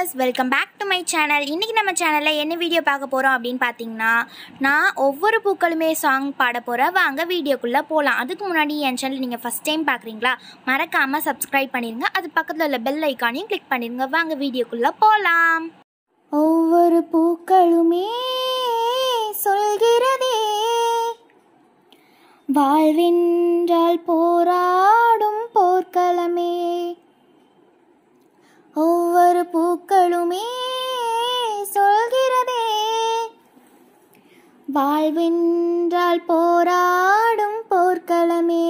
viewers welcome back to my channel இன்றைக்கி நம்ம சேனலில் என்ன வீடியோ பார்க்க போகிறோம் அப்படின்னு பார்த்தீங்கன்னா நான் ஒவ்வொரு பூக்களுமே சாங் பாட போகிறேன் வாங்க வீடியோக்குள்ளே போகலாம் அதுக்கு முன்னாடி என் சேனல் நீங்கள் ஃபஸ்ட் டைம் பார்க்குறீங்களா மறக்காமல் சப்ஸ்கிரைப் பண்ணிடுங்க அது பக்கத்தில் உள்ள பெல் ஐக்கானையும் கிளிக் பண்ணிடுங்க வாங்க வீடியோக்குள்ளே போகலாம் ஒவ்வொரு பூக்களுமே சொல்கிறதே வாழ்வென்றால் போராடும் போர்க்களமே ஒவ்வொரு பூக்களுமே சொல்கிறதே வாழ்வென்றால் போராடும் போர்க்களமே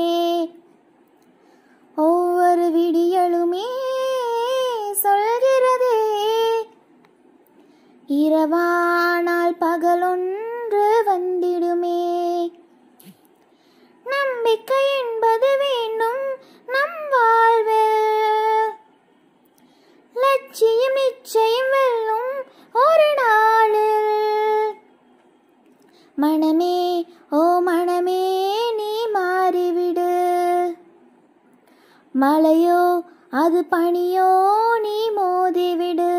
ஒவ்வொரு விடியலுமே சொல்கிறதே இரவானால் பகலொன்று வந்திடுமே நம்பிக்கை என்பது வேண்டும் நம் வாழ்வில் லட்சியம் நிச்சயம் வெல்லும் ஒரு நாளில் மனமே ஓ மனமே நீ மாறிவிடு மலையோ அது பனியோ நீ மோதிவிடு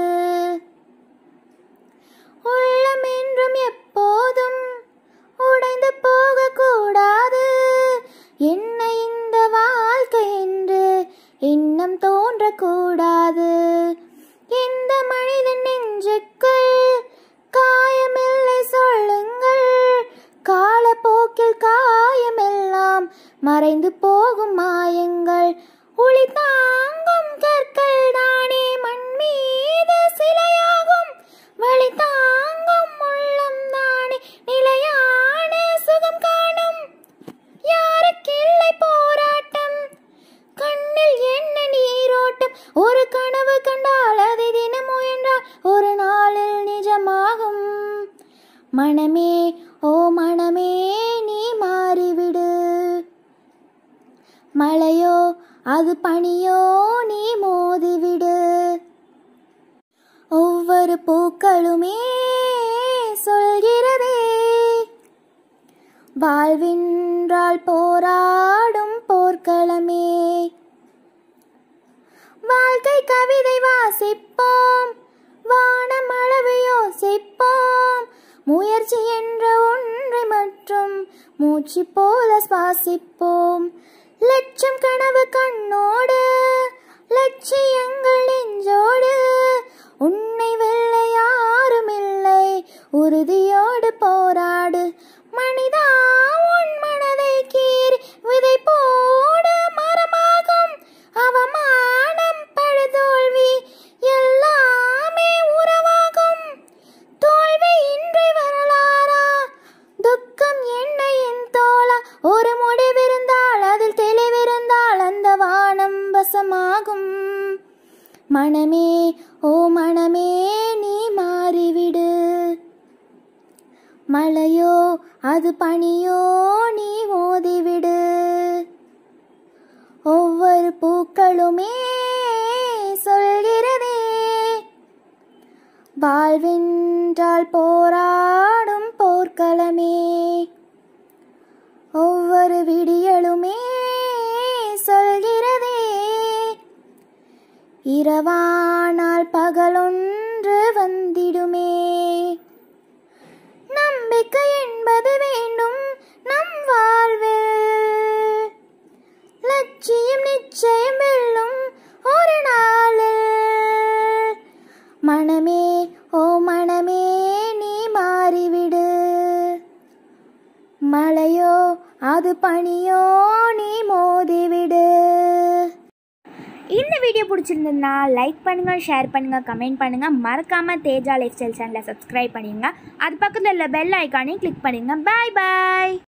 உள்ளம் என்றும் எப்போதும் உடைந்து போகக்கூடாது என்ன இந்த வாழ்க்கை என்று எண்ணம் தோன்றக்கூடாது இந்த மனிதன் நெஞ்சுக்குள் காயமில்லை சொல்லுங்கள் காலப்போக்கில் காயமெல்லாம் மறைந்து போகும் மாயங்கள் ஒளி தாங்கும் கற்கள் தானே மண் மீது சிலையாகும் வழி தாங்கும் உள்ளம் தானே நிலையான சுகம் காணும் யாருக்கில்லை போராட்டம் கண்ணில் என்ன நீரோட்டம் ஒரு கனவு கண்டால் அதை தினம் முயன்றால் ஒரு நாளில் நிஜமாகும் மனமே ஓ மனமே நீ மாறிவிடு மழையோ அது பனியோ நீ மோதிவிடு ஒவ்வொரு பூக்களுமே சொல்கிறதே வாழ்வென்றால் போராடும் போர்க்களமே வாழ்க்கை கவிதை வாசிப்போம் வானம் அளவு யோசிப்போம் முயற்சி என்ற ஒன்றை மற்றும் மூச்சு போல சுவாசிப்போம் லட்சம் கனவு கண்ணோடு லட்சியங்கள் நெஞ்சோடு உன்னை வெல்ல யாரும் இல்லை உறுதியோடு போராடு மனிதா உன் மனதை கீறி விதை போடு மரமாகும் அவமானம் படுதோல்வி எல்லாமே உறவாகும் தோல்வி இன்றி வரலாறா துக்கம் என்ன என் தோழா ஒரு முடிவிருந்தால் அதில் தெளிவிருந்தால் அந்த வானம் வசமாகும் மனமே ஓ மனமே நீ மாறிவிடு மழையோ அது பனியோ நீ மோதிவிடு ஒவ்வொரு பூக்களுமே சொல்கிறதே வாழ்வென்றால் போராடும் போர்க்களமே ஒவ்வொரு விடியலுமே சொல்கிறதே இரவானால் பகலொன்று வந்திடுமே நம்பிக்கை என்பது வேண்டும் நம் வாழ்வில் லட்சியம் நிச்சயம் வெல்லும் ஒரு நாளில் மனமே ஓ மனமே நீ மாறிவிடு மழையோ அது பனியோ நீ மோதிவிடு இந்த வீடியோ பிடிச்சிருந்ததுன்னா லைக் பண்ணுங்கள் ஷேர் பண்ணுங்கள் கமெண்ட் பண்ணுங்கள் மறக்காமல் தேஜா லைஃப் ஸ்டைல் சேனலை சப்ஸ்கிரைப் பண்ணிடுங்க அது பக்கத்தில் உள்ள பெல் ஐக்கானையும் கிளிக் பண்ணிடுங்க பாய் பாய்